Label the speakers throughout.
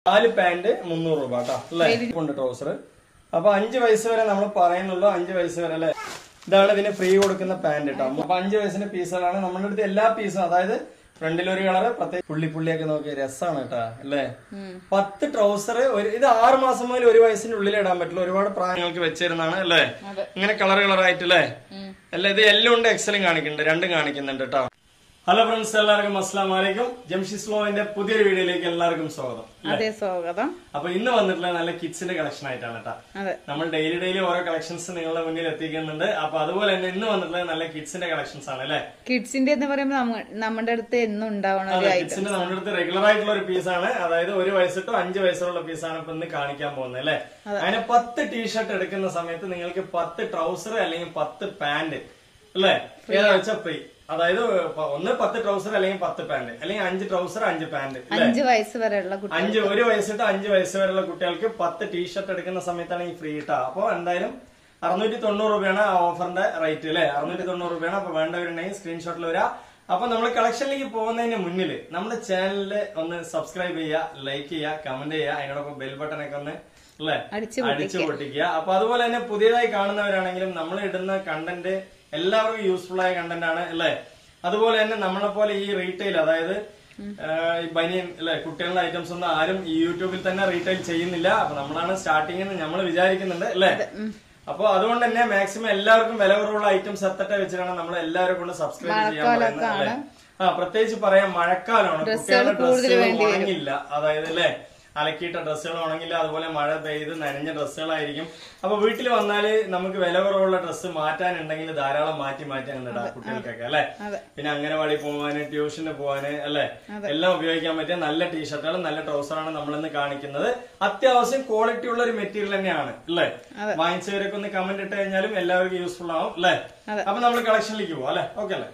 Speaker 1: നാല് പാന്റ് മുന്നൂറ് രൂപ കേട്ടോ അല്ലേ ഉണ്ട് ട്രൗസർ അപ്പൊ അഞ്ച് വയസ്സ് വരെ നമ്മൾ പറയുന്നുള്ളൂ അഞ്ച് വയസ്സ് വരെ അല്ലെ ഇതാണ് ഇതിന് ഫ്രീ കൊടുക്കുന്ന പാന്റ് കേട്ടോ അപ്പൊ അഞ്ച് വയസ്സിന്റെ പീസുകളാണ് നമ്മുടെ അടുത്ത് എല്ലാ പീസും അതായത് ഫ്രണ്ടിൽ ഒരു കളറ് പ്രത്യേക പുള്ളി പുള്ളിയൊക്കെ നോക്കി രസമാണ് കേട്ടാ അല്ലേ പത്ത് ട്രൗസർ ഒരു ഇത് ആറ് മാസം മുതൽ ഒരു വയസ്സിന്റെ ഉള്ളിൽ ഇടാൻ പറ്റില്ല ഒരുപാട് പ്രായങ്ങൾക്ക് വെച്ചിരുന്നാണ് അല്ലേ ഇങ്ങനെ കളർ കളറായിട്ട് അല്ലേ അല്ല ഇത് എല്ലാം ഉണ്ട് എക്സലും കാണിക്കുന്നുണ്ട് രണ്ടും കാണിക്കുന്നുണ്ട് കേട്ടോ ഹലോ ഫ്രണ്ട്സ് എല്ലാവർക്കും അസ്സാം വലൈക്കും ജംഷിസ് ലോവിന്റെ പുതിയൊരു വീഡിയോയിലേക്ക് എല്ലാവർക്കും സ്വാഗതം
Speaker 2: അതെ സ്വാഗതം
Speaker 1: അപ്പൊ ഇന്ന് വന്നിട്ടുള്ള നല്ല കിഡ്സിന്റെ കളക്ഷൻ ആയിട്ടാണ് കേട്ടോ
Speaker 2: അതെ
Speaker 1: നമ്മൾ ഡെയിലി ഡെയിലി ഓരോ കളക്ഷൻസ് നിങ്ങളുടെ മുന്നിൽ എത്തിക്കുന്നുണ്ട് അപ്പൊ അതുപോലെ തന്നെ ഇന്ന് വന്നിട്ടുള്ള നല്ല കിഡ്സിന്റെ കളക്ഷൻസ് ആണ് അല്ലേ
Speaker 2: കിഡ്സിന്റെ എന്ന് പറയുമ്പോൾ നമ്മ- നമ്മുടെ അടുത്ത് എന്നും ഉണ്ടാവണ ഒരു ഐറ്റം
Speaker 1: കിഡ്സിന്റെ നമ്മുടെ അടുത്ത് റെഗുലർ ആയിട്ടുള്ള ഒരു പീസാണ് അതായത് ഒരു വയസ്സ് ടു അഞ്ച് വയസ്സുള്ള പീസാണ് ഇപ്പൊ ഇന്ന് കാണിക്കാൻ പോകുന്നത് അല്ലേ അതിന് പത്ത് ടീഷർട്ട് എടുക്കുന്ന സമയത്ത് നിങ്ങൾക്ക് പത്ത് ട്രൗസർ അല്ലെങ്കിൽ പത്ത് പാന്റ് അല്ലേ ഏതാ വെച്ചാൽ ഫ്രീ അതായത് പ- ഒന്ന് പത്ത് ട്രൗസർ അല്ലെങ്കിൽ പത്ത് പാന്റ് അല്ലെങ്കിൽ അഞ്ച് ട്രൗസർ അഞ്ച് പാന്റ് അല്ലേ
Speaker 2: അഞ്ച് വയസ്സ് വരെയുള്ള കുട്ടി
Speaker 1: അഞ്ച് ഒരു വയസ്സിട്ട് അഞ്ച് വയസ്സ് വരെയുള്ള കുട്ടികൾക്ക് പത്ത് ടീഷർട്ട് എടുക്കുന്ന സമയത്താണ് ഈ ഫ്രീ ഇട്ടാ അപ്പൊ എന്തായാലും അറുന്നൂറ്റി തൊണ്ണൂറ് രൂപയാണ് ആ ഓഫറിന്റെ റേറ്റ് അല്ലേ അറുന്നൂറ്റി തൊണ്ണൂറ് രൂപയാണ് അപ്പൊ വേണ്ടവരുണ്ടെങ്കിൽ സ്ക്രീൻഷോട്ടിൽ വരാം അപ്പൊ നമ്മൾ കളക്ഷനിലേക്ക് പോകുന്നതിന് മുന്നിൽ നമ്മുടെ ചാനലില് ഒന്ന് സബ്സ്ക്രൈബ് ചെയ്യുക ലൈക്ക് ചെയ്യുക കമന്റ് ചെയ്യുക അതിനോടൊപ്പം ബെൽ ബട്ടൺ ഒക്കെ ഒന്ന് അല്ലേ
Speaker 2: അടിച്ച്
Speaker 1: അടിച്ചു പൊട്ടിക്കുക അപ്പൊ അതുപോലെ തന്നെ പുതിയതായി കാണുന്നവരാണെങ്കിലും നമ്മൾ ഇടുന്ന കണ്ടന്റ് എല്ലാവർക്കും യൂസ്ഫുൾ ആയ കണ്ടന്റ് ആണ് അല്ലേ അതുപോലെ തന്നെ നമ്മളെ പോലെ ഈ റീറ്റെയിൽ അതായത് ആഹ് ഈ ബനിയൻ അല്ലെ കുട്ടികളുടെ ഐറ്റംസ് ഒന്നും ആരും ഈ യൂട്യൂബിൽ തന്നെ റീറ്റെയിൽ ചെയ്യുന്നില്ല അപ്പൊ നമ്മളാണ് സ്റ്റാർട്ടിംഗ് എന്ന് നമ്മൾ വിചാരിക്കുന്നുണ്ട് അല്ലേ അപ്പൊ അതുകൊണ്ട് തന്നെ മാക്സിമം എല്ലാവർക്കും വില കുറവുള്ള ഐറ്റംസ് എത്തട്ടെ വെച്ചിട്ടാണ് നമ്മൾ എല്ലാവരും കൊണ്ട് സബ്സ്ക്രൈബ് ചെയ്യാൻ പറയുന്നത് അല്ലേ ആ പ്രത്യേകിച്ച് പറയാം മഴക്കാലമാണ് കുട്ടികളുടെ ഡ്രസ്സുകൾ ഉണങ്ങില്ല അതായത് അല്ലേ അലക്കിയിട്ട ഡ്രസ്സുകൾ ഉണങ്ങില്ല അതുപോലെ മഴ പെയ്ത് നനഞ്ഞ ഡ്രസ്സുകളായിരിക്കും അപ്പൊ വീട്ടിൽ വന്നാല് നമുക്ക് വില കുറവുള്ള ഡ്രസ്സ് മാറ്റാനുണ്ടെങ്കിൽ ധാരാളം മാറ്റി മാറ്റാൻ ഇടാം കുട്ടികൾക്കൊക്കെ അല്ലെ
Speaker 2: അതെ.
Speaker 1: പിന്നെ അംഗനവാടി പോവാന് ട്യൂഷന് പോവാന് അല്ലെ എല്ലാം ഉപയോഗിക്കാൻ പറ്റിയ നല്ല ടീഷർട്ടുകൾ നല്ല ട്രൗസറാണ് നമ്മളിന്ന് കാണിക്കുന്നത് അത്യാവശ്യം ക്വാളിറ്റി ഉള്ള ഒരു മെറ്റീരിയൽ തന്നെയാണ് അല്ലെ വാങ്ങിച്ചവരൊക്കെ ഒന്ന് കമന്റ് ഇട്ട് കഴിഞ്ഞാലും എല്ലാവർക്കും യൂസ്ഫുൾ ആവും അല്ലെ അപ്പൊ നമ്മൾ കളക്ഷനിലേക്ക് പോവാം അല്ലെ ഓക്കെ അല്ലേ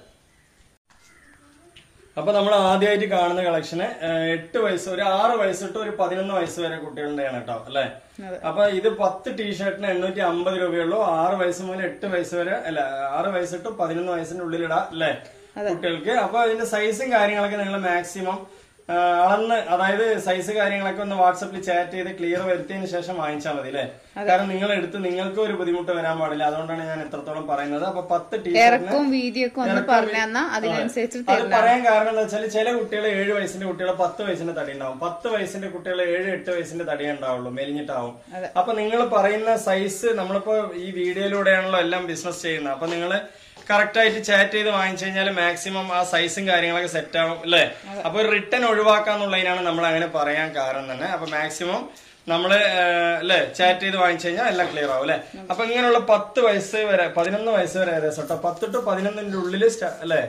Speaker 1: അപ്പൊ നമ്മൾ ആദ്യമായിട്ട് കാണുന്ന കളക്ഷന് എട്ട് വയസ്സ് ഒരു ആറ് വയസ്സ് തൊട്ട് ഒരു പതിനൊന്ന് വയസ്സ് വരെ കുട്ടികളുടെയാണ് കേട്ടോ അല്ലെ
Speaker 2: അതെ.
Speaker 1: അപ്പൊ ഇത് പത്ത് ടീഷർട്ടിന് എണ്ണൂറ്റി അമ്പത് രൂപയുള്ളൂ ആറ് വയസ്സ് മുതൽ എട്ട് വയസ്സ് വരെ അല്ല ആറ് വയസ്സ് തൊട്ട് പതിനൊന്ന് വയസ്സിന്റെ ഉള്ളിലിടാം അല്ലെ കുട്ടികൾക്ക് അപ്പൊ അതിന്റെ സൈസും കാര്യങ്ങളൊക്കെ നിങ്ങൾ മാക്സിമം അളന്ന് അതായത് സൈസ് കാര്യങ്ങളൊക്കെ ഒന്ന് വാട്സപ്പിൽ ചാറ്റ് ചെയ്ത് ക്ലിയർ വരുത്തിയതിന് ശേഷം വാങ്ങിച്ചാൽ മതി അല്ലെ കാരണം നിങ്ങൾ എടുത്ത് നിങ്ങൾക്ക് ഒരു ബുദ്ധിമുട്ട് വരാൻ പാടില്ല അതുകൊണ്ടാണ് ഞാൻ എത്രത്തോളം പറയുന്നത് അപ്പൊ പത്ത് ടീഷർട്ടിന്
Speaker 2: ഇറക്കവും വീതിയൊക്കെ ഒന്ന് പറഞ്ഞു തന്നാ അതിനനുസരിച്ച്
Speaker 1: അത് പറയാൻ കാരണം എന്താ വെച്ചാൽ ചില കുട്ടികൾ ഏഴ് വയസ്സിന്റെ കുട്ടികൾ പത്ത് വയസ്സിന്റെ തടി ഉണ്ടാവും പത്ത് വയസ്സിന്റെ കുട്ടികൾ ഏഴ് എട്ട് വയസ്സിന്റെ തടി ഉണ്ടാവുള്ളൂ മെലിഞ്ഞിട്ടാവും അപ്പൊ നിങ്ങൾ പറയുന്ന സൈസ് നമ്മളിപ്പോ ഈ വീഡിയോയിലൂടെയാണല്ലോ എല്ലാം ബിസിനസ് ചെയ്യുന്നത് അപ്പൊ നിങ്ങൾ കറക്റ്റ് ആയിട്ട് ചാറ്റ് ചെയ്ത് വാങ്ങിച്ചു കഴിഞ്ഞാൽ മാക്സിമം ആ സൈസും കാര്യങ്ങളൊക്കെ സെറ്റ് ആവും അല്ലേ അപ്പൊ ഒരു റിട്ടേൺ ഒഴിവാക്കാന്നുള്ളതിനാണ് നമ്മൾ അങ്ങനെ പറയാൻ കാരണം തന്നെ അപ്പൊ മാക്സിമം നമ്മള് അല്ലെ ചാറ്റ് ചെയ്ത് വാങ്ങിച്ചു കഴിഞ്ഞാൽ എല്ലാം ക്ലിയർ ആവും അല്ലെ അപ്പൊ ഇങ്ങനെയുള്ള പത്ത് വയസ്സ് വരെ പതിനൊന്ന് വയസ്സ് വരെ ഏകദേശം കേട്ടോ പത്ത് ടു പതിനൊന്നിന്റെ ഉള്ളില് അല്ലെ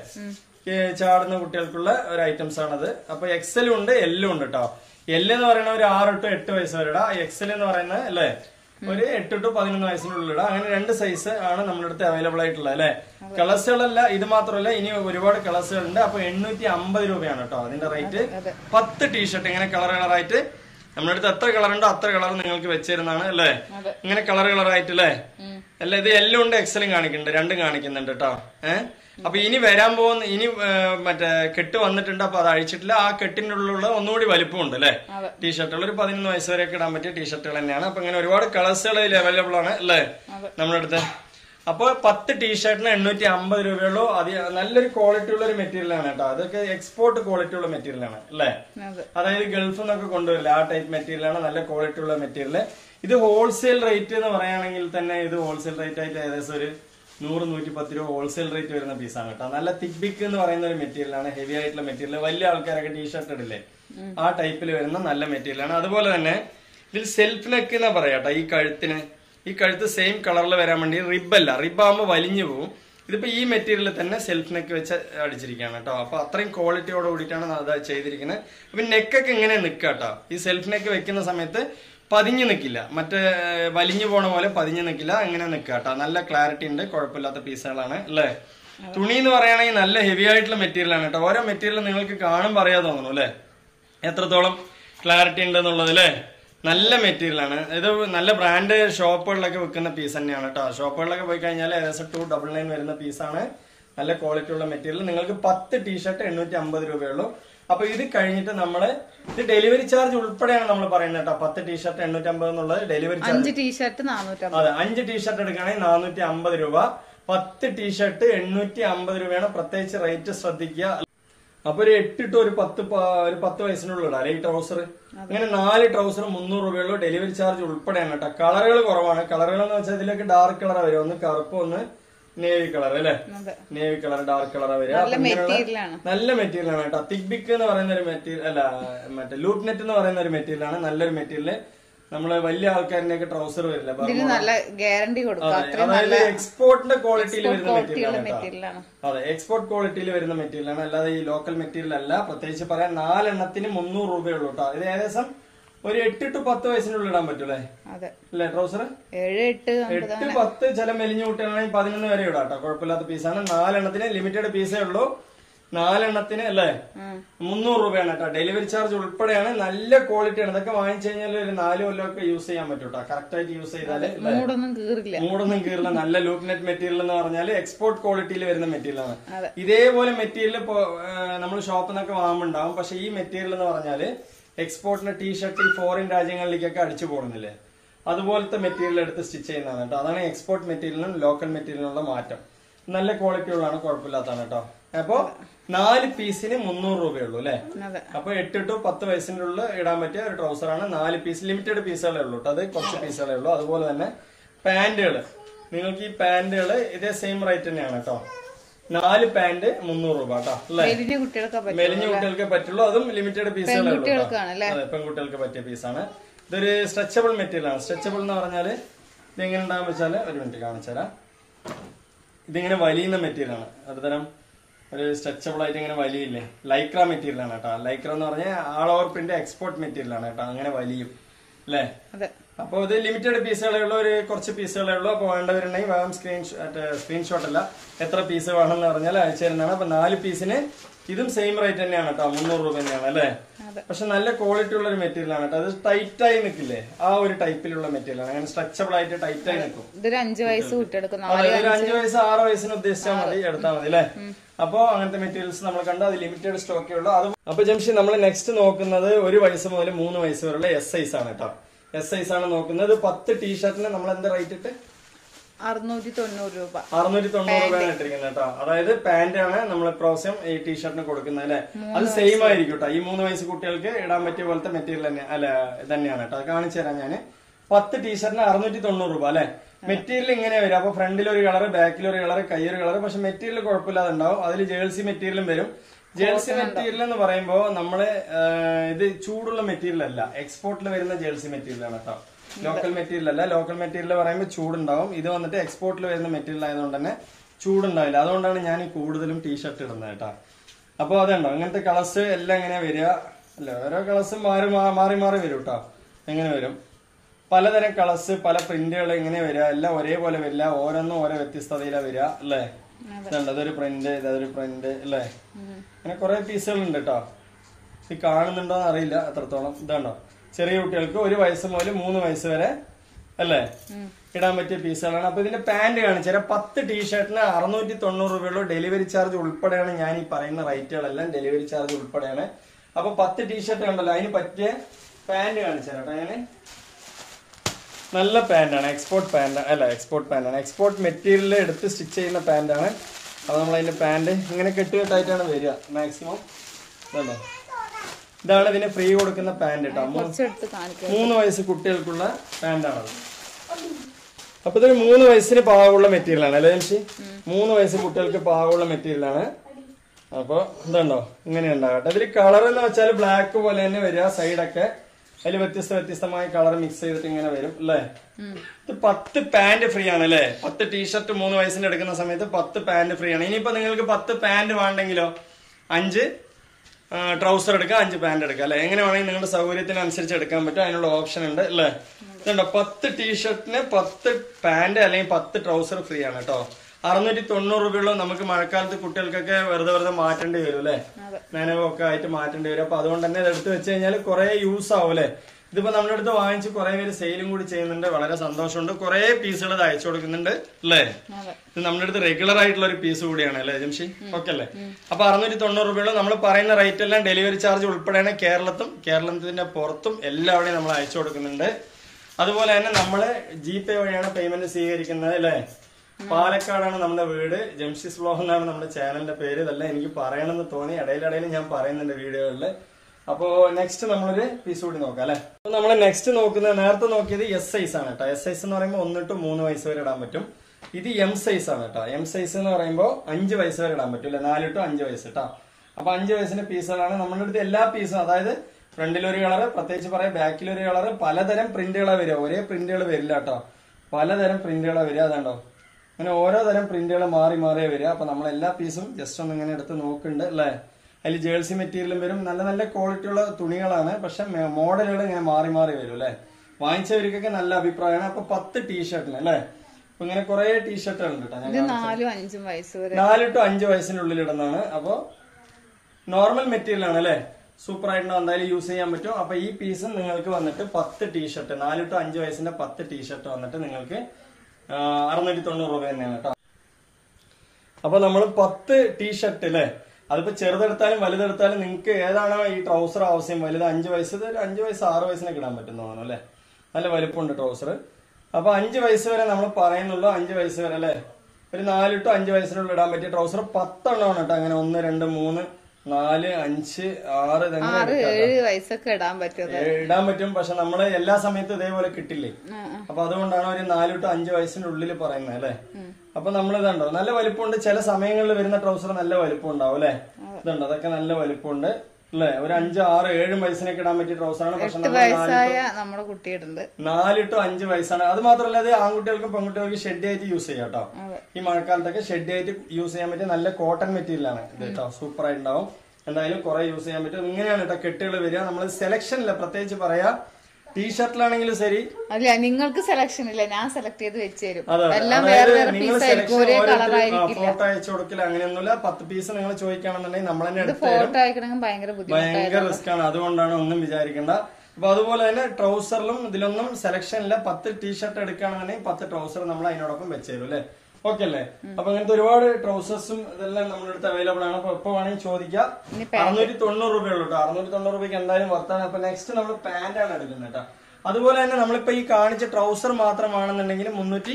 Speaker 1: ചാടുന്ന കുട്ടികൾക്കുള്ള ഒരു ഐറ്റംസ് ആണത് അപ്പൊ എക്സലും ഉണ്ട് എല്ലും ഉണ്ട് കേട്ടോ എല് എന്ന് പറയുന്ന ഒരു ആറ് ടു എട്ട് വയസ്സ് വരെ ഇടാം എക്സൽ എന്ന് പറയുന്നത് അല്ലെ ഒരു എട്ട് ടു പതിനൊന്ന് വയസ്സിനുള്ളിൽ ഇടാം അങ്ങനെ രണ്ട് സൈസ് ആണ് നമ്മുടെ അടുത്ത് അവൈലബിൾ ആയിട്ടുള്ളത് അല്ലെ കളേഴ്സുകളല്ല ഇത് മാത്രമല്ല ഇനി ഒരുപാട് കളേഴ്സുകൾ ഉണ്ട് അപ്പൊ എണ്ണൂറ്റി അമ്പത് രൂപയാണ് കേട്ടോ അതിന്റെ റേറ്റ് പത്ത് ടീഷർട്ട് ഇങ്ങനെ കളർ കളറായിട്ട് നമ്മുടെ അടുത്ത് എത്ര കളർ ഉണ്ടോ അത്ര കളർ നിങ്ങൾക്ക് വെച്ചിരുന്നാണ് അല്ലേ ഇങ്ങനെ കളർ കളറായിട്ട് അല്ലേ അല്ല ഇത് എല്ലാം ഉണ്ട് എക്സലും കാണിക്കുന്നുണ്ട് രണ്ടും കാണിക്കുന്നുണ്ട് കേട്ടോ ഏഹ് അപ്പൊ ഇനി വരാൻ പോകുന്ന ഇനി ഏ, മറ്റേ കെട്ട് വന്നിട്ടുണ്ട് അപ്പൊ അത് അഴിച്ചിട്ടില്ല ആ കെട്ടിന്റെ ഉള്ളിലുള്ള ഒന്നുകൂടി വലിപ്പമുണ്ട് അല്ലേ ടീഷർട്ടുകൾ ഒരു പതിനൊന്ന് വയസ്സ് വരെയൊക്കെ ഇടാൻ പറ്റിയ ടീഷർട്ടുകൾ തന്നെയാണ് അപ്പൊ ഇങ്ങനെ ഒരുപാട് കളേഴ്സുകൾ ഇതിൽ അവൈലബിൾ ആണ് അല്ലേ നമ്മുടെ അടുത്ത് അപ്പൊ പത്ത് ടീഷർട്ടിന് എണ്ണൂറ്റി അമ്പത് രൂപയുള്ളൂ അത് നല്ലൊരു ക്വാളിറ്റി ഉള്ള ഒരു മെറ്റീരിയൽ ആണ് കേട്ടോ അതൊക്കെ എക്സ്പോർട്ട് ക്വാളിറ്റി ഉള്ള മെറ്റീരിയൽ ആണ് അല്ലേ
Speaker 2: അതെ
Speaker 1: അതായത് ഗൾഫിൽ നിന്നൊക്കെ കൊണ്ടുവരില്ല ആ ടൈപ്പ് മെറ്റീരിയൽ ആണ് നല്ല ക്വാളിറ്റി ഉള്ള മെറ്റീരിയൽ ഇത് ഹോൾസെയിൽ റേറ്റ് എന്ന് പറയുകയാണെങ്കിൽ തന്നെ ഇത് ഹോൾസെയിൽ റേറ്റ് ആയിട്ട് ഏകദേശം ഒരു നൂറ് നൂറ്റി പത്ത് രൂപ ഹോൾസെയിൽ റേറ്റ് വരുന്ന പീസാണ് കേട്ടോ നല്ല തിക് ബിക്ക് എന്ന് പറയുന്ന ഒരു മെറ്റീരിയൽ ആണ് ഹെവി ആയിട്ടുള്ള മെറ്റീരിയൽ വലിയ ആൾക്കാരൊക്കെ ടീഷർട്ട് ഇടില്ലേ ആ ടൈപ്പിൽ വരുന്ന നല്ല മെറ്റീരിയൽ ആണ് അതുപോലെ തന്നെ ഇതിൽ സെൽഫ് നെക്ക് എന്നാ പറയാട്ടോ ഈ കഴുത്തിന് ഈ കഴുത്ത് സെയിം കളറിൽ വരാൻ വേണ്ടി റിബല്ല റിബാകുമ്പോൾ വലിഞ്ഞു പോകും ഇതിപ്പോ ഈ മെറ്റീരിയൽ തന്നെ സെൽഫ് നെക്ക് വെച്ച് അടിച്ചിരിക്കുകയാണ് കേട്ടോ അപ്പൊ അത്രയും ക്വാളിറ്റിയോട് കൂടിയിട്ടാണ് അത് ചെയ്തിരിക്കുന്നത് അപ്പൊ നെക്കൊക്കെ ഇങ്ങനെ നിൽക്കുക കേട്ടോ ഈ സെൽഫ് നെക്ക് വെക്കുന്ന സമയത്ത് പതിഞ്ഞു നിൽക്കില്ല മറ്റേ വലിഞ്ഞു പോണ പോലെ പതിഞ്ഞു നിൽക്കില്ല ഇങ്ങനെ നിൽക്കുക കേട്ടോ നല്ല ക്ലാരിറ്റി ഉണ്ട് കുഴപ്പമില്ലാത്ത പീസുകളാണ് അല്ലേ തുണി എന്ന് പറയുകയാണെങ്കിൽ നല്ല ഹെവി ആയിട്ടുള്ള മെറ്റീരിയൽ ആണ് കേട്ടോ ഓരോ മെറ്റീരിയൽ നിങ്ങൾക്ക് കാണുമ്പോൾ അറിയാൻ തോന്നുന്നു അല്ലേ എത്രത്തോളം ക്ലാരിറ്റി ഉണ്ടെന്നുള്ളത് അല്ലേ നല്ല മെറ്റീരിയൽ ആണ് ഇത് നല്ല ബ്രാൻഡ് ഷോപ്പുകളിലൊക്കെ വിൽക്കുന്ന പീസ് തന്നെയാണ് കേട്ടോ ഷോപ്പുകളിലൊക്കെ പോയി കഴിഞ്ഞാൽ ഏകദേശം ടു ഡബിൾ നയൻ വരുന്ന പീസാണ് നല്ല ക്വാളിറ്റി ഉള്ള മെറ്റീരിയൽ നിങ്ങൾക്ക് പത്ത് ടീഷർട്ട് എണ്ണൂറ്റി അമ്പത് രൂപയുള്ളൂ അപ്പൊ ഇത് കഴിഞ്ഞിട്ട് നമ്മള് ഇത് ഡെലിവറി ചാർജ് ഉൾപ്പെടെയാണ് നമ്മൾ പറയുന്നത് കേട്ടോ പത്ത് ടീഷർട്ട് എണ്ണൂറ്റമ്പത് എന്നുള്ളത് ഡെലിവറി ചാർജ്
Speaker 2: അഞ്ച് ടീഷർട്ട് നാനൂറ്റമ്പത്
Speaker 1: അതെ അഞ്ച് ടീഷർട്ട് എടുക്കുകയാണെങ്കിൽ നാനൂറ്റി അമ്പത് രൂപ പത്ത് ടീഷർട്ട് എണ്ണൂറ്റി അമ്പത് രൂപയാണ് പ്രത്യേകിച്ച് റേറ്റ് ശ്രദ്ധിക്കുക അപ്പൊ ഒരു എട്ട് ടു ഒരു പത്ത് പ- ഒരു പത്ത് വയസ്സിനുള്ളിൽ ഇടാം ഈ ട്രൗസർ അങ്ങനെ നാല് ട്രൗസർ മുന്നൂറ് രൂപയുള്ളൂ ഡെലിവറി ചാർജ് ഉൾപ്പെടെയാണ് കേട്ടോ കളറുകൾ കുറവാണ് കളറുകൾ എന്ന് വെച്ചാൽ ഇതിലേക്ക് ഡാർക്ക് കളർ വരും ഒന്ന് കറുപ്പ് ഒന്ന് നേവി കളർ അല്ലേ
Speaker 2: അതെ
Speaker 1: നേവി കളർ ഡാർക്ക് കളർ വരിക
Speaker 2: നല്ല
Speaker 1: അപ്പൊ ഇങ്ങനെയുള്ള-
Speaker 2: മെറ്റീരിയലാണ്
Speaker 1: നല്ല മെറ്റീരിയൽ ആണ് കേട്ടോ തിക് ബിക്ക് എന്ന് പറയുന്ന ഒരു മെറ്റീരിയൽ അല്ല മറ്റേ ലൂട്ട് നെറ്റ് എന്ന് പറയുന്ന ഒരു മെറ്റീരിയൽ ആണ് നല്ലൊരു മെറ്റീരിയൽ നമ്മള് വലിയ ആൾക്കാരുടെ ഒക്കെ ട്രൗസർ വരില്ല
Speaker 2: ഇതിന് നല്ല ഗ്യാരണ്ടി കൊടുക്കും അത്രയും
Speaker 1: അതായത് എക്സ്പോർട്ടിന്റെ ക്വാളിറ്റിയിൽ വരുന്ന
Speaker 2: ക്വാളിറ്റിയുള്ള
Speaker 1: മെറ്റീരിയൽ
Speaker 2: മെറ്റീരിയലാണ്
Speaker 1: അതെ എക്സ്പോർട്ട് ക്വാളിറ്റിയിൽ വരുന്ന മെറ്റീരിയൽ ആണ് അല്ലാതെ ഈ ലോക്കൽ മെറ്റീരിയൽ അല്ല പ്രത്യേകിച്ച് പറയാൻ നാലെണ്ണത്തിന് മുന്നൂറ് രൂപയുള്ളൂ കേട്ടോ ഇത് ഏകദേശം ഒരു എട്ട് ടു പത്ത് വയസ്സിനുള്ളിൽ ഇടാൻ പറ്റൂലേ
Speaker 2: അതെ
Speaker 1: അല്ലേ ട്രൗസർ
Speaker 2: ഏഴ് എട്ട് ഒമ്പത്
Speaker 1: എട്ട് പത്ത് ചില മെലിഞ്ഞ കുട്ടികളാണെങ്കിൽ പതിനൊന്ന് വരെ ഇടാം കേട്ടോ കുഴപ്പമില്ലാത്ത പീസാണ് നാലെണ്ണത്തിന് ലിമിറ്റഡ് പീസേ ഉള്ളൂ നാലെണ്ണത്തിന് അല്ലേ
Speaker 2: ഉം.
Speaker 1: മുന്നൂറ് രൂപയാണ് കേട്ടോ ഡെലിവറി ചാർജ് ഉൾപ്പെടെയാണ് നല്ല ക്വാളിറ്റിയാണ് ഇതൊക്കെ വാങ്ങിച്ചു കഴിഞ്ഞാൽ ഒരു നാല് കൊല്ലമൊക്കെ യൂസ് ചെയ്യാൻ പറ്റും കേട്ടോ കറക്റ്റ് ആയിട്ട് യൂസ് ചെയ്താല് അല്ലേ?
Speaker 2: മൂടൊന്നും കീറില്ല
Speaker 1: മൂടൊന്നും കീറില്ല നല്ല ലൂപ്നെറ്റ് മെറ്റീരിയൽ എന്ന് പറഞ്ഞാൽ എക്സ്പോർട്ട് ക്വാളിറ്റിയിൽ വരുന്ന മെറ്റീരിയൽ ആണ്
Speaker 2: അതെ.
Speaker 1: ഇതേപോലെ മെറ്റീരിയൽ ഇപ്പോ നമ്മൾ ഷോപ്പിൽ നിന്നൊക്കെ വാങ്ങുന്നുണ്ടാവും പക്ഷെ ഈ മെറ്റീരിയൽ എന്ന് പറഞ്ഞാല് എക്സ്പോർട്ടിന്റെ ടീഷർട്ട് ഈ ഫോറിൻ രാജ്യങ്ങളിലേക്കൊക്കെ അടിച്ചു പോകുന്നില്ലേ അതുപോലത്തെ മെറ്റീരിയൽ എടുത്ത് സ്റ്റിച്ച് ചെയ്യുന്നതാണ് കേട്ടോ അതാണ് എക്സ്പോർട്ട് മെറ്റീരിയലിനും ലോക്കൽ മെറ്റീരിയലിനുള്ള മാറ്റം നല്ല ക്വാളിറ്റി ഉള്ളതാണ് കുഴപ്പമില്ലാത്തതാണ് കേട്ടോ അപ്പോ നാല് പീസിന് മുന്നൂറ് രൂപയുള്ളൂ അല്ലേ
Speaker 2: അതെ
Speaker 1: അപ്പൊ എട്ട് ടു പത്ത് വയസ്സിന്റെ ഉള്ളിൽ ഇടാൻ പറ്റിയ ഒരു ട്രൗസർ ആണ് നാല് പീസ് ലിമിറ്റഡ് പീസുകളേ ഉള്ളൂ കേട്ടോ അത് കുറച്ച് പീസുകളേ ഉള്ളൂ അതുപോലെ തന്നെ പാന്റുകൾ നിങ്ങൾക്ക് ഈ പാന്റുകൾ ഇതേ സെയിം റേറ്റ് തന്നെയാണ് കേട്ടോ നാല് പാന്റ് മുന്നൂറ് രൂപ കേട്ടോ അല്ലേ
Speaker 2: മെലിഞ്ഞ കുട്ടികൾക്ക് പറ്റും
Speaker 1: മെലിഞ്ഞ കുട്ടികൾക്ക് പറ്റുള്ളൂ അതും ലിമിറ്റഡ് പീസുകളേ ഉള്ളൂ കേട്ടോ.
Speaker 2: പെൺകുട്ടികൾക്കാണ് അല്ലേ
Speaker 1: അതെ പെൺകുട്ടികൾക്ക് പറ്റിയ പീസാണ് ഇതൊരു സ്ട്രെച്ചബിൾ മെറ്റീരിയൽ ആണ് സ്ട്രെച്ചബിൾ എന്ന് പറഞ്ഞാല് ഇത് എങ്ങനെ ഉണ്ടാകും വെച്ചാല് ഒരു മിനിറ്റ് കാണിച്ചുതരാം ഇതിങ്ങനെ വലിയുന്ന മെറ്റീരിയൽ ആണ് ഒരുതരം ഒരു സ്ട്രെച്ചബിൾ ആയിട്ട് ഇങ്ങനെ വലിയില്ലേ ലൈക്ര മെറ്റീരിയൽ ആണ് കേട്ടോ ലൈക്ര എന്ന് പറഞ്ഞാൽ all over print export material ആണ് കേട്ടോ അങ്ങനെ വലിയും അല്ലേ
Speaker 2: അതെ
Speaker 1: അപ്പോൾ ഇത് ലിമിറ്റഡ് പീസുകളേ ഉള്ളൂ ഒരു കുറച്ച് പീസുകളേ ഉള്ളൂ അപ്പോൾ വേണ്ടവരുണ്ടെങ്കിൽ വേഗം സ്ക്രീൻ സ്ക്രീൻഷോട്ട് അല്ല എത്ര പീസ് വേണമെന്ന് പറഞ്ഞാൽ അയച്ചു തരുന്നതാണ് അപ്പൊ നാല് പീസിന് ഇതും സെയിം റേറ്റ് തന്നെയാണ് കേട്ടോ മുന്നൂറ് രൂപ തന്നെയാണ് അല്ലേ
Speaker 2: അതെ.
Speaker 1: പക്ഷെ നല്ല ക്വാളിറ്റി ഉള്ള ഒരു മെറ്റീരിയൽ ആണ് കേട്ടോ അത് ടൈറ്റ് ആയി നിൽക്കില്ലേ ആ ഒരു ടൈപ്പിലുള്ള മെറ്റീരിയൽ ആണ് അങ്ങനെ സ്ട്രെച്ചബിൾ ആയിട്ട് ടൈറ്റ് ആയി നിൽക്കും
Speaker 2: ഇതൊരു അഞ്ചു വയസ്സ് കുട്ടിയെടുക്കും
Speaker 1: അതെ ഒരു അഞ്ചു വയസ്സ് ആറ് വയസ്സിന് ഉദ്ദേശിച്ചാൽ മതി എടുത്താൽ മതി അല്ലേ അപ്പോ അങ്ങനത്തെ മെറ്റീരിയൽസ് നമ്മൾ കണ്ടു അത് ലിമിറ്റഡ് സ്റ്റോക്കേ ഉള്ളൂ അത് അപ്പൊ ജംഷി നമ്മൾ നെക്സ്റ്റ് നോക്കുന്നത് ഒരു വയസ്സ് മുതൽ മൂന്ന് വയസ്സ് വരെയുള്ള എസ് സൈസ് ആണ് കേട്ടോ എസ് സൈസ് ആണ് നോക്കുന്നത് പത്ത് ടീഷർട്ടിന് നമ്മൾ എന്താ റേറ്റ് ഇട്ട്
Speaker 2: അറുന്നൂറ്റി തൊണ്ണൂറ് രൂപ
Speaker 1: അറുന്നൂറ്റി തൊണ്ണൂറ് രൂപയാണ് ഇട്ടിരിക്കുന്നത് കേട്ടോ അതായത് പാന്റ് ആണ് നമ്മൾ പ്രാവശ്യം ഈ ടീഷർട്ടിന് കൊടുക്കുന്നത് അല്ലെ അത് സെയിം ആയിരിക്കും കേട്ടോ ഈ മൂന്ന് വയസ്സ് കുട്ടികൾക്ക് ഇടാൻ പറ്റിയ പോലത്തെ മെറ്റീരിയൽ തന്നെ അല്ല തന്നെയാണ് കേട്ടോ അത് കാണിച്ചു തരാം ഞാന് പത്ത് ടീഷർട്ടിന് അറുന്നൂറ്റി തൊണ്ണൂറ് രൂപ അല്ലെ മെറ്റീരിയൽ ഇങ്ങനെ വരും അപ്പൊ ഫ്രണ്ടിൽ ഒരു കളർ ബാക്കിൽ ഒരു കളർ കൈ ഒരു കളർ പക്ഷെ മെറ്റീരിയൽ കുഴപ്പമില്ലാതെ ഉണ്ടാവും അതിൽ ജേഴ്സി മെറ്റീരിയലും വരും ജേഴ്സി മെറ്റീരിയൽ എന്ന് പറയുമ്പോൾ നമ്മള് ആ, ഇത് ചൂടുള്ള മെറ്റീരിയൽ അല്ല എക്സ്പോർട്ടിൽ വരുന്ന ജേഴ്സി മെറ്റീരിയൽ ആണ് കേട്ടോ ലോക്കൽ മെറ്റീരിയൽ അല്ല ലോക്കൽ മെറ്റീരിയൽ പറയുമ്പോൾ ചൂടുണ്ടാവും ഇത് വന്നിട്ട് എക്സ്പോർട്ടിൽ വരുന്ന മെറ്റീരിയൽ ആയതുകൊണ്ട് തന്നെ ചൂടുണ്ടാവില്ല അതുകൊണ്ടാണ് ഞാൻ ഈ കൂടുതലും ടീഷർട്ട് ഇടുന്നത് കേട്ടോ അപ്പോൾ അതുണ്ടോ അങ്ങനത്തെ കളേഴ്സ് എല്ലാം എങ്ങനെയാ വരിക അല്ല ഓരോ കളേഴ്സും മാറി മാ- മാറി മാറി വരും കേട്ടോ എങ്ങനെ വരും പലതരം കളേഴ്സ് പല പ്രിന്റുകൾ എങ്ങനെ വരിക എല്ലാം ഒരേപോലെ വരില്ല ഓരോന്നും ഓരോ വ്യത്യസ്തതയിലാണ് വരിക അല്ലേ ഇതുണ്ട് അതൊരു പ്രിന്റ് ഇതൊരു പ്രിന്റ് അല്ലേ അങ്ങനെ കുറെ പീസുകൾ ഉണ്ട് കേട്ടോ ഇത് കാണുന്നുണ്ടോ എന്ന് അറിയില്ല എത്രത്തോളം ഇതാണ്ടോ ചെറിയ കുട്ടികൾക്ക് ഒരു വയസ്സ് മുതൽ മൂന്ന് വയസ്സ് വരെ അല്ലേ ഇടാൻ പറ്റിയ പീസുകളാണ് അപ്പൊ ഇതിന്റെ പാന്റ് കാണിച്ചു തരാം പത്ത് ടീഷർട്ടിന് അറുന്നൂറ്റി തൊണ്ണൂറ് രൂപയുള്ളൂ ഡെലിവറി ചാർജ് ഉൾപ്പെടെയാണ് ഞാൻ ഈ പറയുന്ന റേറ്റുകളെല്ലാം ഡെലിവറി ചാർജ് ഉൾപ്പെടെയാണ് അപ്പൊ പത്ത് ടീഷർട്ട് കണ്ടല്ലോ അതിന് പറ്റിയ പാന്റ് കാണിച്ചു തരാം കേട്ടോ ഞാൻ നല്ല പാന്റാണ് എക്സ്പോർട്ട് പാന്റ് അല്ല എക്സ്പോർട്ട് പാന്റാണ് എക്സ്പോർട്ട് മെറ്റീരിയൽ എടുത്ത് സ്റ്റിച്ച് ചെയ്യുന്ന പാന്റാണ് അപ്പോൾ നമ്മൾ അതിന്റെ പാന്റ് ഇങ്ങനെ കെട്ടുകെട്ടായിട്ടാണ് വരിക മാക്സിമം ഇതല്ലോ ഇതാണ് ഇതിന് ഫ്രീ കൊടുക്കുന്ന പാന്റ് കേട്ടോ മൂന്ന്
Speaker 2: കുറച്ചെടുത്ത് കാണിക്കാം
Speaker 1: മൂന്ന് വയസ്സ് കുട്ടികൾക്കുള്ള പാന്റാണത് അപ്പൊ ഇതൊരു മൂന്ന് വയസ്സിന് പാകമുള്ള മെറ്റീരിയൽ ആണ് അല്ലേ ജംഷി മൂന്ന് വയസ്സ് കുട്ടികൾക്ക് പാകമുള്ള മെറ്റീരിയൽ ആണ് അപ്പൊ ഇതുണ്ടോ ഇങ്ങനെ ഉണ്ടാകട്ടെ ഇതിൽ കളർ എന്ന് വെച്ചാൽ ബ്ലാക്ക് പോലെ തന്നെ വരിക സൈഡൊക്കെ അതിൽ വ്യത്യസ്ത വ്യത്യസ്തമായ കളർ മിക്സ് ചെയ്തിട്ട് ഇങ്ങനെ വരും അല്ലേ ഇത് പത്ത് പാന്റ് ഫ്രീ ആണ് അല്ലേ പത്ത് ടീഷർട്ട് മൂന്ന് വയസ്സിന് എടുക്കുന്ന സമയത്ത് പത്ത് പാന്റ് ഫ്രീ ആണ് ഇനിയിപ്പോ നിങ്ങൾക്ക് പത്ത് പാന്റ് വേണ്ടെങ്കിലോ അഞ്ച് ട്രൗസർ എടുക്കാം അഞ്ച് പാന്റ് എടുക്കാം അല്ലെ എങ്ങനെ വേണമെങ്കിൽ നിങ്ങളുടെ സൗകര്യത്തിനനുസരിച്ച് എടുക്കാൻ പറ്റും അതിനുള്ള ഓപ്ഷൻ ഉണ്ട് അല്ലേ ഇതുണ്ടോ പത്ത് ടീഷർട്ടിന് പത്ത് പാന്റ് അല്ലെങ്കിൽ പത്ത് ട്രൗസർ ഫ്രീ ആണ് കേട്ടോ അറുന്നൂറ്റി തൊണ്ണൂറ് രൂപയുള്ള നമുക്ക് മഴക്കാലത്ത് കുട്ടികൾക്കൊക്കെ വെറുതെ വെറുതെ മാറ്റേണ്ടി വരും അല്ലേ
Speaker 2: അതെ.
Speaker 1: നനവൊക്കെ ആയിട്ട് മാറ്റേണ്ടി വരും അപ്പൊ അതുകൊണ്ട് തന്നെ ഇത് എടുത്ത് വെച്ച് കഴിഞ്ഞാൽ കുറെ യൂസ് ആവും അല്ലെ ഇതിപ്പോ നമ്മുടെ അടുത്ത് വാങ്ങിച്ച് കുറെ പേര് സെയിലും കൂടി ചെയ്യുന്നുണ്ട് വളരെ സന്തോഷമുണ്ട് കുറെ പീസുകൾ ഇത് അയച്ചു കൊടുക്കുന്നുണ്ട് അല്ലേ
Speaker 2: അതെ
Speaker 1: ഇത് നമ്മുടെ അടുത്ത് റെഗുലർ ആയിട്ടുള്ള ഒരു പീസ് കൂടിയാണ് അല്ലേ ജംഷി ഓക്കെ അല്ലേ അപ്പൊ അറുന്നൂറ്റി തൊണ്ണൂറ് രൂപയുള്ള നമ്മൾ പറയുന്ന റേറ്റ് എല്ലാം ഡെലിവറി ചാർജ് ഉൾപ്പെടെയാണ് കേരളത്തും കേരളത്തിന്റെ പുറത്തും എല്ലാവിടെയും നമ്മൾ അയച്ചു കൊടുക്കുന്നുണ്ട് അതുപോലെ തന്നെ നമ്മള് ജി പേ വഴിയാണ് പേയ്മെന്റ് സ്വീകരിക്കുന്നത് അല്ലേ പാലക്കാടാണ് നമ്മുടെ വീട് ജംഷിസ് വ്ലോഗ് എന്നാണ് നമ്മുടെ ചാനലിന്റെ പേര് ഇതെല്ലാം എനിക്ക് പറയണമെന്ന് തോന്നി ഇടയിലിടയിൽ ഞാൻ പറയുന്നുണ്ട് വീഡിയോകളിൽ അപ്പോ നെക്സ്റ്റ് നമ്മളൊരു പീസ് കൂടി നോക്കാം അല്ലെ അപ്പൊ നമ്മൾ നെക്സ്റ്റ് നോക്കുന്നത് നേരത്തെ നോക്കിയത് എസ് സൈസ് ആണ് കേട്ടോ എസ് സൈസ് എന്ന് പറയുമ്പോൾ ഒന്ന് to മൂന്ന് വയസ്സ് വരെ ഇടാൻ പറ്റും ഇത് എം സൈസ് ആണ് കേട്ടോ എം സൈസ് എന്ന് പറയുമ്പോൾ അഞ്ച് വയസ്സ് വരെ ഇടാൻ പറ്റും അല്ലെ നാല് ടു അഞ്ച് വയസ്സ് കേട്ടോ അപ്പൊ അഞ്ച് വയസ്സിന്റെ പീസുകളാണ് നമ്മുടെ അടുത്ത് എല്ലാ പീസും അതായത് ഫ്രണ്ടിലൊരു കളറ് പ്രത്യേകിച്ച് പറയാം ബാക്കിലൊരു കളറ് പലതരം പ്രിന്റുകളാണ് വരിക ഒരേ പ്രിന്റുകൾ വരില്ല കേട്ടോ പലതരം പ്രിന്റുകളാണ് വരിക അതുണ്ടോ അങ്ങനെ ഓരോ തരം പ്രിന്റുകൾ മാറി മാറിയേ വരിക അപ്പൊ നമ്മൾ എല്ലാ പീസും ജസ്റ്റ് ഒന്ന് ഇങ്ങനെ എടുത്ത് നോക്കുന്നുണ്ട് അല്ലേ അതിൽ ജേഴ്സി മെറ്റീരിയലും വരും നല്ല നല്ല ക്വാളിറ്റി ഉള്ള തുണികളാണ് പക്ഷെ മോഡലുകൾ ഇങ്ങനെ മാറി മാറി വരും അല്ലെ വാങ്ങിച്ചവർക്കൊക്കെ നല്ല അഭിപ്രായമാണ് അപ്പൊ പത്ത് ടീഷർട്ടിന് അല്ലേ അപ്പൊ ഇങ്ങനെ കുറെ ടീഷർട്ടുകൾ ഉണ്ട് കേട്ടോ ഞാൻ
Speaker 2: ഇത് നാലും അഞ്ചും വയസ്സ് വരെ
Speaker 1: നാല് ടു അഞ്ച് വയസ്സിനുള്ളിൽ ഇടുന്നതാണ് അപ്പൊ നോർമൽ മെറ്റീരിയൽ ആണ് അല്ലെ സൂപ്പർ ആയിട്ട് എന്തായാലും യൂസ് ചെയ്യാൻ പറ്റും അപ്പൊ ഈ പീസ് നിങ്ങൾക്ക് വന്നിട്ട് പത്ത് ടീഷർട്ട് നാല് ടു അഞ്ച് വയസ്സിന്റെ പത്ത് ടീഷർട്ട് വന്നിട്ട് നിങ്ങൾക്ക് അറുന്നൂറ്റി തൊണ്ണൂറ് രൂപ തന്നെയാണ് കേട്ടോ അപ്പൊ നമ്മൾ പത്ത് ടീഷർട്ട് അല്ലേ അതിപ്പോ ചെറുതെടുത്താലും വലുതെടുത്താലും നിങ്ങൾക്ക് ഏതാണോ ഈ ട്രൗസർ ആവശ്യം വലുത് അഞ്ച് വയസ്സ് ഇത് ഒരു അഞ്ച് വയസ്സ് ആറ് വയസ്സിനൊക്കെ ഇടാൻ പറ്റുന്ന തോന്നുന്നു അല്ലെ നല്ല വലിപ്പമുണ്ട് ട്രൗസർ അപ്പൊ അഞ്ച് വയസ്സ് വരെ നമ്മൾ പറയുന്നുള്ളൂ അഞ്ച് വയസ്സ് വരെ അല്ലെ ഒരു നാല് ടു അഞ്ച് വയസ്സിനുള്ളിൽ ഇടാൻ പറ്റിയ ട്രൗസർ പത്തെണ്ണമാണ് കേട്ടോ അങ്ങനെ ഒന്ന് രണ്ട് മൂന്ന് നാല് അഞ്ച് ആറ് ഇതങ്ങനെ
Speaker 2: ആറ് ഏഴ് വയസ്സൊക്കെ ഇടാൻ പറ്റും
Speaker 1: ഏ, ഇടാൻ പറ്റും പക്ഷെ നമ്മള് എല്ലാ സമയത്തും ഇതേപോലെ കിട്ടില്ലേ
Speaker 2: ആ, ആ.
Speaker 1: അപ്പൊ അതുകൊണ്ടാണ് ഒരു നാല് ടു അഞ്ച് വയസ്സിന്റെ ഉള്ളിൽ പറയുന്നത് അല്ലെ അപ്പൊ നമ്മൾ ഇതുണ്ടോ നല്ല വലിപ്പമുണ്ട് ചില സമയങ്ങളിൽ വരുന്ന ട്രൗസർ നല്ല വലിപ്പം ഉണ്ടാവും അല്ലെ ഇതുണ്ട് അതൊക്കെ നല്ല വലിപ്പമുണ്ട് അല്ലെ ഒരു അഞ്ച് ആറ് ഏഴ് വയസ്സിനൊക്കെ ഇടാൻ പറ്റിയ ട്രൗസറാണ് പക്ഷെ
Speaker 2: എട്ട്
Speaker 1: നമ്മൾ നാല്
Speaker 2: വയസ്സായ നമ്മുടെ കുട്ടിയിടുണ്ട്
Speaker 1: നാല് ടു അഞ്ച് വയസ്സാണ് അത് മാത്രമല്ല അത് ആൺകുട്ടികൾക്കും പെൺകുട്ടികൾക്കും ഷെഡ് ആയിട്ട് യൂസ് ചെയ്യാം കേട്ടോ
Speaker 2: അതെ.
Speaker 1: ഈ മഴക്കാലത്തൊക്കെ ഷെഡ് ആയിട്ട് യൂസ് ചെയ്യാൻ പറ്റിയ നല്ല കോട്ടൺ മെറ്റീരിയൽ ആണ് ഇത് കേട്ടോ സൂപ്പർ ആയിട്ടുണ്ടാവും എന്തായാലും കുറെ യൂസ് ചെയ്യാൻ പറ്റും ഇങ്ങനെയാണ് കേട്ടോ കെട്ടുകൾ വരിക നമ്മൾ സെലക്ഷൻ ഇല്ല പ്രത്യേകിച്ച് പറയാ ടീഷർട്ടിലാണെങ്കിലും ശരി
Speaker 2: അല്ല നിങ്ങൾക്ക് സെലക്ഷൻ ഇല്ല ഞാൻ സെലക്ട് ചെയ്ത് വെച്ച് തരും
Speaker 1: അതെ
Speaker 2: എല്ലാം
Speaker 1: അതായത്
Speaker 2: വേറെ വേറെ
Speaker 1: നിങ്ങൾ
Speaker 2: പീസ് ആയിരിക്കും ഒരേ കളർ ആയിരിക്കില്ല
Speaker 1: ഫോട്ടോ അയച്ചു കൊടുക്കില്ല അങ്ങനെയൊന്നുമില്ല പത്ത് പീസ് നിങ്ങൾ ചോദിക്കുകയാണെന്നുണ്ടെങ്കിൽ നമ്മൾ തന്നെ
Speaker 2: ഇത്
Speaker 1: എടുത്ത് തരും
Speaker 2: ഫോട്ടോ അയക്കണമെങ്കിൽ ഭയങ്കര ബുദ്ധിമുട്ടാണ്
Speaker 1: ഭയങ്കര റിസ്ക് ആണ് അതുകൊണ്ടാണ് ഒന്നും വിചാരിക്കേണ്ട അപ്പൊ അതുപോലെ തന്നെ ട്രൗസറിലും ഇതിലൊന്നും സെലക്ഷൻ ഇല്ല പത്ത് ടീഷർട്ട് എടുക്കുകയാണെന്നുണ്ടെങ്കിൽ പത്ത് ട്രൗസർ നമ്മൾ അതിനോടൊപ്പം വെച്ചേരും അല്ലേ ഓക്കെ അല്ലേ അപ്പൊ അങ്ങനത്തെ ഒരുപാട് ട്രൗസേഴ്സും ഇതെല്ലാം നമ്മുടെ അടുത്ത് അവൈലബിൾ ആണ് അപ്പൊ എപ്പോ വേണമെങ്കിൽ ചോദിക്കാം
Speaker 2: ഇനി
Speaker 1: അറുന്നൂറ്റി തൊണ്ണൂറ് രൂപയുള്ളൂ കേട്ടോ അറുന്നൂറ്റി തൊണ്ണൂറ് രൂപയ്ക്ക് എന്തായാലും വർത്താണ് അപ്പൊ നെക്സ്റ്റ് നമ്മൾ പാന്റ് ആണ് എടുക്കുന്നത് കേട്ടോ അതുപോലെ തന്നെ നമ്മളിപ്പോ ഈ കാണിച്ച ട്രൗസർ മാത്രമാണെന്നുണ്ടെങ്കിൽ മുന്നൂറ്റി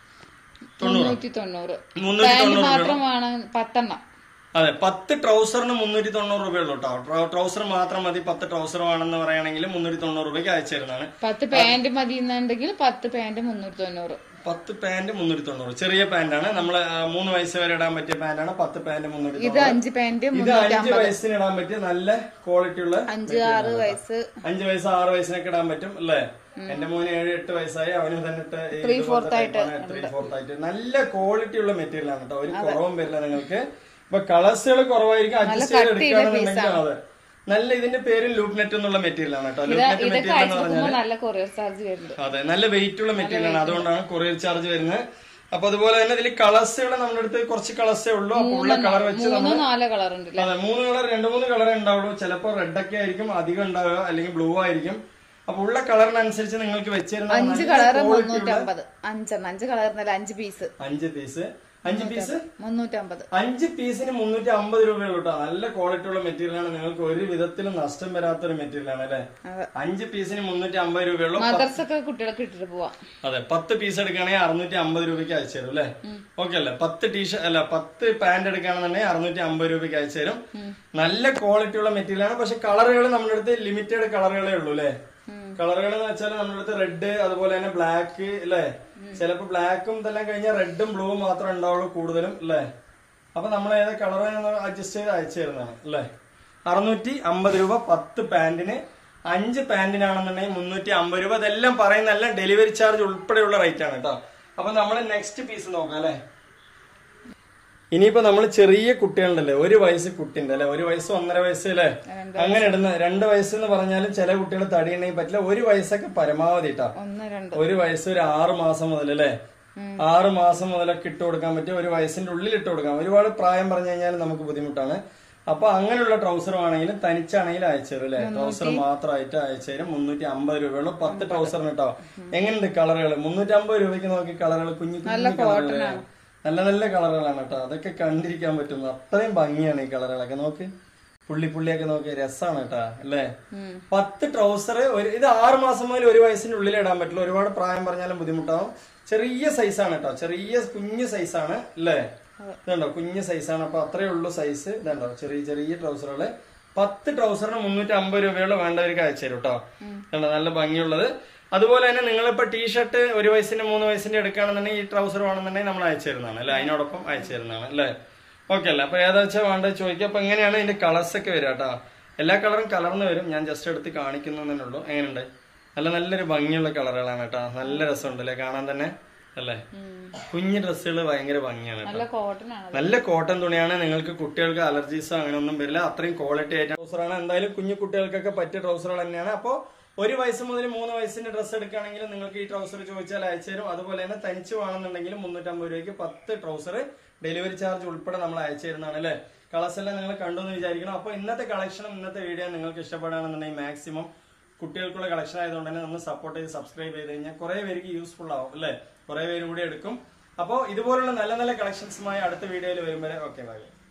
Speaker 2: മുന്നൂറ്റി തൊണ്ണൂറ്
Speaker 1: മുന്നൂറ്റി
Speaker 2: പാന്റ്
Speaker 1: തൊണ്ണൂറ് രൂപ
Speaker 2: മാത്രമാണ് പത്തെണ്ണം
Speaker 1: അതെ പത്ത് ട്രൗസറിന് മുന്നൂറ്റി തൊണ്ണൂറ് രൂപയുള്ളൂ കേട്ടോ ട്രൗസർ മാത്രം മതി പത്ത് ട്രൗസർ വേണമെന്ന് പറയുകയാണെങ്കിൽ മുന്നൂറ്റി തൊണ്ണൂറ് രൂപയ്ക്ക് അയച്ചു തരുന്നതാണ്
Speaker 2: പത്ത് പാന്റ് മതി എന്നുണ്ടെങ്കിൽ പത്ത് പാന്റ് മുന്നൂറ്റി തൊണ്ണൂറ്
Speaker 1: പത്ത് പാന്റ് മുന്നൂറ്റി തൊണ്ണൂറ് ചെറിയ പാന്റാണ് നമ്മൾ മൂന്ന് വയസ്സ് വരെ ഇടാൻ പറ്റിയ പാന്റാണ് പത്ത് പാന്റ് മുന്നൂറ്റി
Speaker 2: ഇത് അഞ്ച് പാന്റ്
Speaker 1: ഇത്
Speaker 2: മുന്നൂറ്റി
Speaker 1: അഞ്ച് വയസ്സിന് ഇടാൻ പറ്റിയ നല്ല ക്വാളിറ്റി ഉള്ള
Speaker 2: അഞ്ച് ആറ് വയസ്സ്
Speaker 1: അഞ്ച് വയസ്സ് ആറ് വയസ്സിനൊക്കെ ഇടാൻ പറ്റും അല്ലേ എന്റെ മോന് ഏഴ് എട്ട് വയസ്സായി അവന് തന്നെ ഇട്ട് ഈ
Speaker 2: Three
Speaker 1: ഇതുപോലത്തെ
Speaker 2: fourth ആയിട്ട്
Speaker 1: type ആണ്. Three fourth ആയിട്ട് നല്ല ക്വാളിറ്റി ഉള്ള മെറ്റീരിയൽ ആണ് കേട്ടോ ഒരു കുറവും വരില്ല നിങ്ങൾക്ക് ഇപ്പൊ കളേഴ്സുകൾ കുറവായിരിക്കും അഡ്ജസ്റ്റ് ചെയ്ത്
Speaker 2: കട്ടിയുള്ള
Speaker 1: എടുക്കുകയാണെന്നുണ്ടെങ്കിൽ അതെ നല്ല ഇതിന്റെ പേര് ലൂപ്പ് നെറ്റ് എന്നുള്ള മെറ്റീരിയൽ ആണ് കേട്ടോ
Speaker 2: ഇത്
Speaker 1: ലൂപ്പ് നെറ്റ്
Speaker 2: ഇതൊക്കെ
Speaker 1: മെറ്റീരിയൽ എന്ന്
Speaker 2: അയച്ചു
Speaker 1: പറഞ്ഞാൽ
Speaker 2: നോക്കുമ്പോ നല്ല കൊറിയർ ചാർജ് വരുന്നുണ്ട്
Speaker 1: അതെ നല്ല വെയിറ്റ് ഉള്ള മെറ്റീരിയൽ ആണ് അതുകൊണ്ടാണ് കൊറിയർ ചാർജ് വരുന്നത് അപ്പൊ അതുപോലെ തന്നെ ഇതിൽ കളേഴ്സുകൾ നമ്മുടെ അടുത്ത് കുറച്ച് കളേഴ്സേ ഉള്ളൂ അപ്പൊ ഉള്ള കളർ വെച്ച് നമ്മൾ
Speaker 2: മൂന്നോ നാലോ കളർ ഉണ്ട്
Speaker 1: അതെ മൂന്ന് കളർ രണ്ട് മൂന്ന് കളറേ ഉണ്ടാവുള്ളൂ ചിലപ്പോ റെഡ് ഒക്കെ ആയിരിക്കും അധികം ഉണ്ടാവുക അല്ലെങ്കിൽ ബ്ലൂ ആയിരിക്കും അപ്പൊ ഉള്ള കളറിനനുസരിച്ച് നിങ്ങൾക്ക് വെച്ചിരുന്ന
Speaker 2: അഞ്ച് കളർ മുന്നൂറ്റമ്പത് അഞ്ചെണ്ണം അഞ്ച് കളർ അഞ്ച് പീസ്
Speaker 1: അഞ്ച് പീസ് അഞ്ച് പീസ്
Speaker 2: മുന്നൂറ്റമ്പത്
Speaker 1: അഞ്ച് പീസിന് മുന്നൂറ്റി അമ്പത് രൂപയുള്ളൂ കേട്ടോ നല്ല ക്വാളിറ്റി ഉള്ള മെറ്റീരിയൽ ആണ് നിങ്ങൾക്ക് ഒരു വിധത്തിലും നഷ്ടം വരാത്തൊരു മെറ്റീരിയൽ ആണ് അല്ലെ
Speaker 2: അതെ
Speaker 1: അഞ്ച് പീസിന് മുന്നൂറ്റി അമ്പത് രൂപയുള്ളൂ
Speaker 2: മദർസ് ഒക്കെ കുട്ടികൾക്ക് ഇട്ടിട്ട് പോവാം
Speaker 1: അതെ പത്ത് പീസ് എടുക്കുകയാണെങ്കിൽ അറുന്നൂറ്റി അമ്പത് രൂപയ്ക്ക് അയച്ചു തരും അല്ലെ ഓക്കെ അല്ലേ പത്ത് ടീഷർട്ട് അല്ല പത്ത് പാന്റ് എടുക്കുകയാണെന്നുണ്ടെങ്കിൽ അറുന്നൂറ്റി അമ്പത് രൂപയ്ക്ക് അയച്ചു തരും നല്ല ക്വാളിറ്റി ഉള്ള മെറ്റീരിയൽ ആണ് പക്ഷെ കളറുകൾ നമ്മുടെ അടുത്ത് ലിമിറ്റഡ് കളറുകളേ ഉള്ളൂ അല്ലെ കളറുകൾ എന്ന് വെച്ചാൽ നമ്മുടെ അടുത്ത് റെഡ് അതുപോലെ തന്നെ ബ്ലാക്ക് അല്ലേ ചിലപ്പോ ബ്ലാക്കും ഇതെല്ലാം കഴിഞ്ഞാൽ റെഡും ബ്ലൂവും മാത്രമേ ഉണ്ടാവുള്ളൂ കൂടുതലും അല്ലേ അപ്പൊ നമ്മൾ ഏത് കളർ അഡ്ജസ്റ്റ് ചെയ്ത് അയച്ചു തരുന്നതാണ് അല്ലേ അറുന്നൂറ്റി അമ്പത് രൂപ പത്ത് പാന്റിന് അഞ്ച് പാന്റിനാണെന്നുണ്ടെങ്കിൽ മുന്നൂറ്റി അമ്പത് രൂപ ഇതെല്ലാം പറയുന്നതെല്ലാം ഡെലിവറി ചാർജ് ഉൾപ്പെടെയുള്ള റേറ്റ് ആണ് കേട്ടോ അപ്പൊ നമ്മൾ നെക്സ്റ്റ് പീസ് നോക്കാം അല്ലെ ഇനിയിപ്പോ നമ്മൾ ചെറിയ കുട്ടികളുണ്ടല്ലേ ഒരു വയസ്സ് കുട്ടിണ്ട് അല്ലെ ഒരു വയസ്സ് ഒന്നര വയസ്സ് അല്ലെ അങ്ങനെ ഇടുന്ന രണ്ട് വയസ്സ് എന്ന് പറഞ്ഞാലും ചില കുട്ടികൾ തടി ഉണ്ടെങ്കിൽ പറ്റില്ല ഒരു വയസ്സൊക്കെ പരമാവധി കേട്ടോ
Speaker 2: ഒന്ന് രണ്ട്
Speaker 1: ഒരു വയസ്സ് ഒരു ആറ് മാസം മുതൽ അല്ലേ ആറ് മാസം മുതലൊക്കെ ഇട്ട് കൊടുക്കാൻ പറ്റും ഒരു വയസ്സിന്റെ ഉള്ളിൽ ഇട്ട് കൊടുക്കാം ഒരുപാട് പ്രായം പറഞ്ഞു കഴിഞ്ഞാൽ നമുക്ക് ബുദ്ധിമുട്ടാണ് അപ്പൊ അങ്ങനെയുള്ള ട്രൗസർ ആണെങ്കിലും തനിച്ചാണെങ്കിലും അയച്ചു തരും അല്ലെ ട്രൗസർ മാത്രമായിട്ട് അയച്ചു തരും മുന്നൂറ്റി അമ്പത് രൂപയുള്ളൂ പത്ത് ട്രൗസറിന് കേട്ടോ എങ്ങനെയുണ്ട് കളറുകൾ മുന്നൂറ്റി അമ്പത് രൂപയ്ക്ക് നോക്കി കളറുകൾ കുഞ്ഞു കുഞ്ഞു കളറുകൾ നല്ല നല്ല കളറുകളാണ് കേട്ടോ അതൊക്കെ കണ്ടിരിക്കാൻ പറ്റുന്നു അത്രയും ഭംഗിയാണ് ഈ കളറുകളൊക്കെ നോക്ക് പുള്ളി പുള്ളിയൊക്കെ നോക്കി രസമാണ് കേട്ടാ അല്ലേ പത്ത് ട്രൗസർ ഒരു ഇത് ആറ് മാസം മുതൽ ഒരു വയസ്സിന്റെ ഉള്ളിൽ ഇടാൻ പറ്റില്ല ഒരുപാട് പ്രായം പറഞ്ഞാലും ബുദ്ധിമുട്ടാവും ചെറിയ സൈസാണ് കേട്ടോ ചെറിയ കുഞ്ഞു സൈസാണ് അല്ലേ ഇതുണ്ടോ കുഞ്ഞു സൈസാണ് അപ്പൊ അത്രേ ഉള്ളൂ സൈസ് ഇതുണ്ടോ ചെറിയ ചെറിയ ട്രൗസറുകള് പത്ത് ട്രൗസറിന് മുന്നൂറ്റി അമ്പത് രൂപയുള്ള വേണ്ടവർക്ക് അയച്ചു തരും കേട്ടോ കണ്ടോ നല്ല ഭംഗിയുള്ളത് അതുപോലെ തന്നെ നിങ്ങളിപ്പോ ടീഷർട്ട് ഒരു വയസ്സിന്റെ മൂന്ന് വയസ്സിന്റെ എടുക്കുകയാണെന്നുണ്ടെങ്കിൽ ഈ ട്രൗസർ വേണമെന്നുണ്ടെങ്കിൽ നമ്മൾ അയച്ചു തരുന്നതാണ് അല്ലെ അതിനോടൊപ്പം അയച്ചു തരുന്നതാണ് അല്ലേ ഓക്കെ അല്ലേ അപ്പൊ ഏതാ വെച്ചാൽ വേണ്ടത് ചോദിക്കുക അപ്പൊ എങ്ങനെയാണ് ഇതിന്റെ കളേഴ്സ് ഒക്കെ വരിക കേട്ടോ എല്ലാ കളറും കലർന്ന് വരും ഞാൻ ജസ്റ്റ് എടുത്ത് കാണിക്കുന്നതന്നെ ഉള്ളൂ എങ്ങനെയുണ്ട് നല്ല നല്ലൊരു ഭംഗിയുള്ള കളറുകളാണ് കേട്ടോ നല്ല രസമുണ്ട് അല്ലേ കാണാൻ തന്നെ അല്ലേ കുഞ്ഞു ഡ്രസ്സുകൾ ഭയങ്കര ഭംഗിയാണ് കേട്ടോ
Speaker 2: നല്ല കോട്ടൺ ആണ്
Speaker 1: നല്ല കോട്ടൺ തുണിയാണ് നിങ്ങൾക്ക് കുട്ടികൾക്ക് അലർജീസോ അങ്ങനെ ഒന്നും വരില്ല അത്രയും ക്വാളിറ്റി ആയിട്ട് ട്രൗസറാണ് എന്തായാലും കുഞ്ഞു കുട്ടികൾക്കൊക്കെ പറ്റിയ ട്രൗസറുകൾ തന്നെയാണ് അപ്പോൾ ഒരു വയസ്സ് മുതൽ മൂന്ന് വയസ്സിന്റെ ഡ്രസ്സ് എടുക്കുകയാണെങ്കിൽ നിങ്ങൾക്ക് ഈ ട്രൗസർ ചോദിച്ചാൽ അയച്ചു തരും അതുപോലെ തന്നെ തനിച്ച് വേണമെന്നുണ്ടെങ്കിൽ മുന്നൂറ്റമ്പത് രൂപയ്ക്ക് പത്ത് ട്രൗസർ ഡെലിവറി ചാർജ് ഉൾപ്പെടെ നമ്മൾ അയച്ചു തരുന്നതാണ് അല്ലേ കളേഴ്സ് എല്ലാം നിങ്ങൾ കണ്ടു എന്ന് വിചാരിക്കണം അപ്പോൾ ഇന്നത്തെ കളക്ഷനും ഇന്നത്തെ വീഡിയോ നിങ്ങൾക്ക് ഇഷ്ടപ്പെടുകയാണെന്നുണ്ടെങ്കിൽ മാക്സിമം കുട്ടികൾക്കുള്ള കളക്ഷൻ ആയതുകൊണ്ട് തന്നെ നമ്മൾ സപ്പോർട്ട് ചെയ്ത് സബ്സ്ക്രൈബ് ചെയ്ത് കഴിഞ്ഞാൽ കുറെ പേർക്ക് യൂസ്ഫുൾ ആവും അല്ലേ കുറെ പേര് കൂടി എടുക്കും അപ്പോൾ ഇതുപോലുള്ള നല്ല നല്ല കളക്ഷൻസുമായി അടുത്ത വീഡിയോയിൽ വരും വരെ ഓക്കെ ബൈ